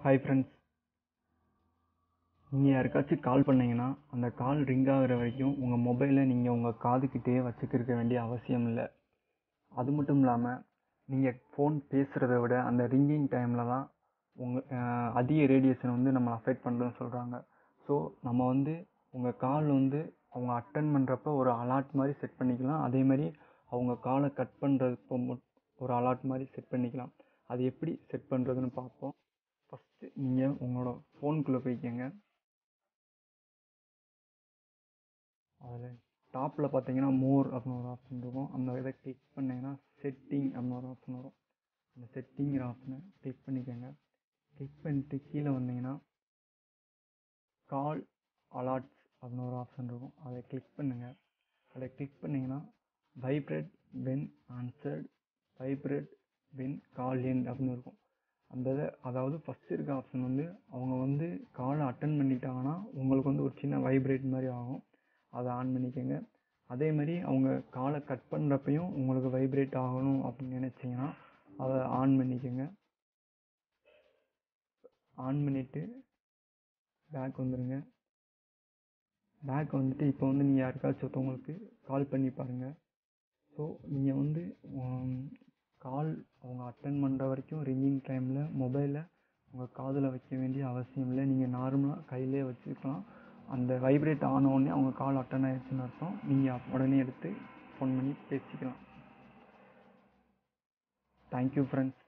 hi friends நீங்கள் யாருக்காச்சும் கால் பண்ணீங்கன்னா அந்த கால் ரிங் ஆகுற வரைக்கும் உங்கள் மொபைலை நீங்கள் உங்கள் காதுக்கிட்டே வச்சுக்கிருக்க வேண்டிய அவசியம் இல்லை அது மட்டும் இல்லாமல் நீங்கள் ஃபோன் பேசுகிறத விட அந்த ரிங்கிங் டைமில் தான் உங்கள் அதிக ரேடியேஷன் வந்து நம்மளை அஃபெக்ட் பண்ணுறதுன்னு சொல்கிறாங்க ஸோ நம்ம வந்து உங்கள் கால் வந்து அவங்க அட்டன் பண்ணுறப்ப ஒரு அலார்ட் மாதிரி செட் பண்ணிக்கலாம் அதே மாதிரி அவங்க காலை கட் பண்ணுறப்போ ஒரு அலார்ட் மாதிரி செட் பண்ணிக்கலாம் அது எப்படி செட் பண்ணுறதுன்னு பார்ப்போம் ஃபஸ்ட்டு நீங்கள் உங்களோட ஃபோனுக்குள்ளே போய்க்கங்க அதில் டாப்பில் பார்த்தீங்கன்னா மோர் அப்படின்னு ஒரு ஆப்ஷன் இருக்கும் அந்த இதை கிளிக் பண்ணிங்கன்னா செட்டிங் அப்படின்னு ஒரு ஆப்ஷன் வரும் அந்த செட்டிங்கிற ஆப்ஷனை கிளிக் பண்ணிக்கோங்க கிளிக் பண்ணிட்டு கீழே வந்தீங்கன்னா கால் அலார்ட்ஸ் அப்படின்னு ஒரு ஆப்ஷன் இருக்கும் அதை கிளிக் பண்ணுங்கள் அதை கிளிக் பண்ணிங்கன்னா vibrate when answered vibrate when call end அப்படின்னு இருக்கும் அந்த இதை அதாவது ஃபஸ்ட் இருக்க ஆப்ஷன் வந்து அவங்க வந்து காலை அட்டன் பண்ணிட்டாங்கன்னா உங்களுக்கு வந்து ஒரு சின்ன வைப்ரேட் மாதிரி ஆகும் அதை ஆன் பண்ணிக்கோங்க அதே மாதிரி அவங்க காலை கட் பண்ணுறப்பையும் உங்களுக்கு வைப்ரேட் ஆகணும் அப்படின்னு நினச்சிங்கன்னா அதை ஆன் பண்ணிக்கோங்க ஆன் பண்ணிவிட்டு பேக் வந்துடுங்க பேக் வந்துட்டு இப்போ வந்து நீங்கள் யாருக்காச்சும் ஒருத்தவங்களுக்கு கால் பண்ணி பாருங்கள் ஸோ நீங்கள் வந்து கால் அவங்க அட்டன் பண்ணுற வரைக்கும் ரிங்கிங் டைமில் மொபைலை உங்கள் காதில் வைக்க வேண்டிய அவசியம் இல்லை நீங்கள் நார்மலாக கையிலே வச்சுக்கலாம் அந்த வைப்ரேட் ஆன உடனே அவங்க கால் அட்டன் ஆயிடுச்சுன்னு அர்த்தம் நீங்கள் உடனே எடுத்து ஃபோன் பண்ணி பேசிக்கலாம் தேங்க்யூ ஃப்ரெண்ட்ஸ்